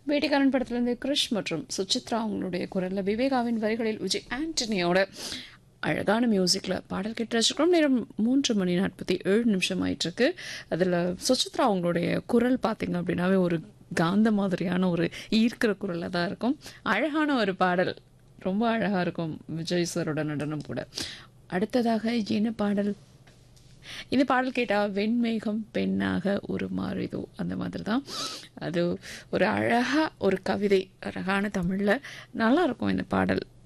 வேட்டைக்காரன் படத்திலிருந்து கிருஷ் மற்றும் சுசித்ரா அவங்களுடைய குரல்ல விவேகாவின் வரிகளில் விஜய் ஆண்டனியோட அழகான மியூசிக்கில் பாடல் கேட்டு ரசிக்கிறோம் நேரம் மூன்று மணி நாற்பத்தி ஏழு நிமிஷம் ஆயிட்டிருக்கு அதில் சுசித்ரா அவங்களுடைய குரல் பார்த்தீங்க அப்படின்னாவே ஒரு காந்த மாதிரியான ஒரு ஈர்க்கிற குரலாக தான் இருக்கும் அழகான ஒரு பாடல் ரொம்ப அழகாக இருக்கும் விஜய் சாரோட நடனம் கூட அடுத்ததாக என்ன பாடல் இந்த பாடல் கேட்டால் வெண்மேகம் பெண்ணாக ஒரு மாறிதோ அந்த மாதிரி தான் அது ஒரு அழகாக ஒரு கவிதை அழகான தமிழில் நல்லா இருக்கும் இந்த பாடல்